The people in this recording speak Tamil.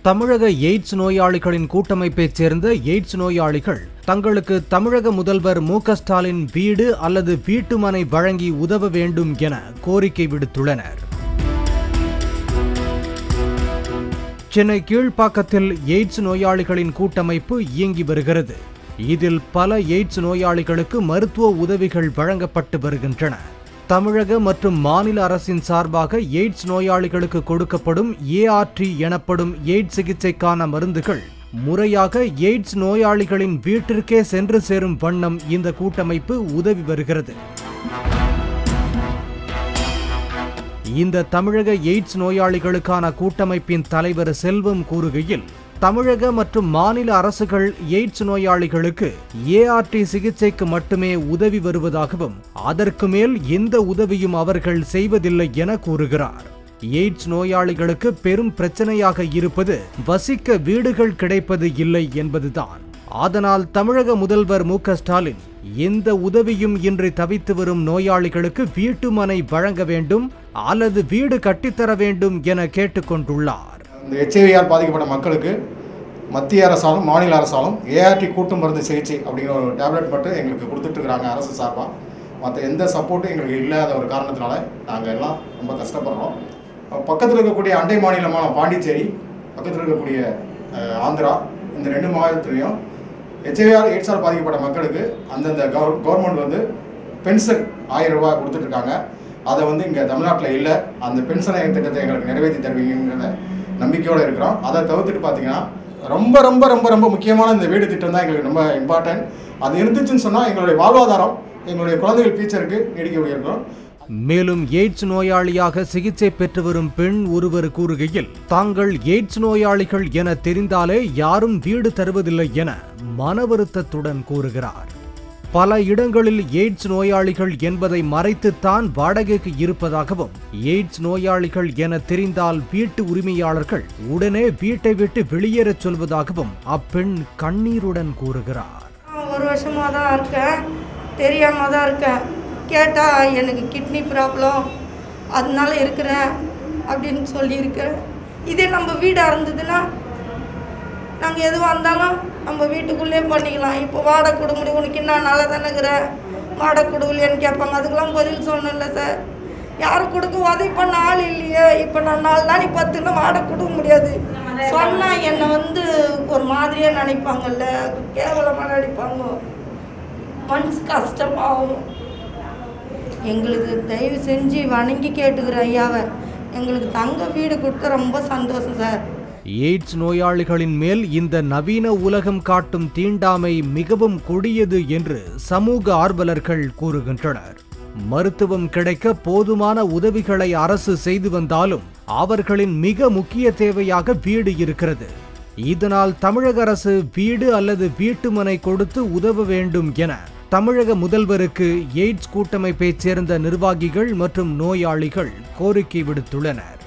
தமிழக எய்ட்ஸ் நோயாளிகளின் கூட்டமைப்பைச் சேர்ந்த எய்ட்ஸ் நோயாளிகள் தங்களுக்கு தமிழக முதல்வர் மு க ஸ்டாலின் வீடு அல்லது வீட்டுமனை வழங்கி உதவ வேண்டும் என கோரிக்கை விடுத்துள்ளனர் சென்னை கீழ்ப்பாக்கத்தில் எய்ட்ஸ் நோயாளிகளின் கூட்டமைப்பு இயங்கி வருகிறது இதில் பல எய்ட்ஸ் நோயாளிகளுக்கு மருத்துவ உதவிகள் வழங்கப்பட்டு வருகின்றன தமிழக மற்றும் மாநில அரசின் சார்பாக எய்ட்ஸ் நோயாளிகளுக்கு கொடுக்கப்படும் ஏஆர்டி எனப்படும் எய்ட்ஸ் சிகிச்சைக்கான மருந்துகள் முறையாக எய்ட்ஸ் நோயாளிகளின் வீட்டிற்கே சென்று சேரும் வண்ணம் இந்த கூட்டமைப்பு உதவி வருகிறது இந்த தமிழக எய்ட்ஸ் நோயாளிகளுக்கான கூட்டமைப்பின் தலைவர் செல்வம் கூறுகையில் தமிழக மற்றும் மாநில அரசுகள் எய்ட்ஸ் நோயாளிகளுக்கு ஏஆர்டி சிகிச்சைக்கு மட்டுமே உதவி வருவதாகவும் அதற்கு மேல் எந்த உதவியும் அவர்கள் செய்வதில்லை என கூறுகிறார் எய்ட்ஸ் நோயாளிகளுக்கு பெரும் பிரச்சனையாக இருப்பது வசிக்க வீடுகள் கிடைப்பது இல்லை என்பதுதான் அதனால் தமிழக முதல்வர் மு க ஸ்டாலின் எந்த உதவியும் இன்றி தவித்து வரும் நோயாளிகளுக்கு வீட்டுமனை வழங்க வேண்டும் அல்லது வீடு கட்டித்தர வேண்டும் என கேட்டுக்கொண்டுள்ளார் இந்த ஹெச்ஐவியால் பாதிக்கப்பட்ட மக்களுக்கு மத்திய அரசாலும் மாநில அரசாலும் ஏஆர்டி கூட்டு மருந்து சிகிச்சை அப்படிங்கிற ஒரு டேப்லெட் மட்டும் எங்களுக்கு கொடுத்துட்ருக்குறாங்க அரசு சார்பாக மற்ற எந்த சப்போர்ட்டும் எங்களுக்கு இல்லாத ஒரு காரணத்தினால நாங்கள் எல்லாம் ரொம்ப கஷ்டப்படுறோம் பக்கத்தில் இருக்கக்கூடிய அண்டை மாநிலமான பாண்டிச்சேரி பக்கத்தில் இருக்கக்கூடிய அஹ், ஆந்திரா இந்த ரெண்டு மாநிலத்திலையும் ஹெச்ஐவிஆர் எய்ட்ஸால் பாதிக்கப்பட்ட மக்களுக்கு அந்தந்த கவர் கவர்மெண்ட் வந்து பென்ஷன் ஆயிரம் ரூபாய் கொடுத்துட்ருக்காங்க அதை வந்து இங்கே தமிழ்நாட்டில் இல்லை அந்த பென்ஷனை திட்டத்தை எங்களுக்கு நிறைவேற்றி தருவீங்கிற நம்பிக்கையோடு இருக்கிறோம் அதை தவிர்த்துட்டு பார்த்தீங்கன்னா ரொம்ப ரொம்ப ரொம்ப ரொம்ப முக்கியமான இந்த வீடு திட்டம் தான் எங்களுக்கு ரொம்ப இம்பார்ட்டன்ட் அது இருந்துச்சுன்னு சொன்னால் எங்களுடைய வாழ்வாதாரம் எங்களுடைய குழந்தைகள் ஃபியூச்சருக்கு நீடிக்க இருக்கிறோம் மேலும் எய்ட்ஸ் நோயாளியாக சிகிச்சை பெற்று வரும் பெண் ஒருவர் கூறுகையில் தாங்கள் எய்ட்ஸ் நோயாளிகள் என தெரிந்தாலே யாரும் வீடு தருவதில்லை என மன வருத்தத்துடன் கூறுகிறார் பல இடங்களில் எய்ட்ஸ் நோயாளிகள் என்பதை மறைத்துத்தான் வாடகைக்கு இருப்பதாகவும் எய்ட்ஸ் நோயாளிகள் என தெரிந்தால் வீட்டு உரிமையாளர்கள் உடனே வீட்டை விட்டு வெளியேறச் சொல்வதாகவும் அப்பெண் கண்ணீருடன் கூறுகிறார் நான் ஒரு வருஷமாக தான் இருக்கேன் தெரியாமல் தான் இருக்கேன் கேட்டால் எனக்கு கிட்னி ப்ராப்ளம் அதனால இருக்கிறேன் அப்படின்னு சொல்லியிருக்கிறேன் இதே நம்ம வீடாக இருந்ததுன்னா நாங்கள் எதுவாக இருந்தாலும் நம்ம வீட்டுக்குள்ளே பண்ணிக்கலாம் இப்போ வாடகை கொடுக்க முடியும் உனக்கு என்ன நல்லா தானேங்கிற வாடகை கொடுக்கலையான்னு கேட்பாங்க அதுக்கெல்லாம் பதில் சொல்லணும்ல சார் யாரும் கொடுக்க உதவி பண்ண ஆள் இல்லையே இப்போ நான் நாலு நாளைக்கு பத்து நாள் வாடகை கொடுக்க முடியாது சொன்னால் என்னை வந்து ஒரு மாதிரியாக நினைப்பாங்கல்ல கேவலமாக நினைப்பாங்க மனசு கஷ்டமாகும் எங்களுக்கு தயவு செஞ்சு வணங்கி கேட்டுக்கிறேன் ஐயாவை எங்களுக்கு தங்க வீடு கொடுத்தா ரொம்ப சந்தோஷம் சார் எய்ட்ஸ் நோயாளிகளின் மேல் இந்த நவீன உலகம் காட்டும் தீண்டாமை மிகவும் கொடியது என்று சமூக ஆர்வலர்கள் கூறுகின்றனர் மருத்துவம் கிடைக்க போதுமான உதவிகளை அரசு செய்து வந்தாலும் அவர்களின் மிக முக்கிய தேவையாக வீடு இருக்கிறது இதனால் தமிழக அரசு வீடு அல்லது வீட்டுமனை கொடுத்து உதவ வேண்டும் என தமிழக முதல்வருக்கு எய்ட்ஸ் கூட்டமைப்பைச் சேர்ந்த நிர்வாகிகள் மற்றும் நோயாளிகள் கோரிக்கை விடுத்துள்ளனர்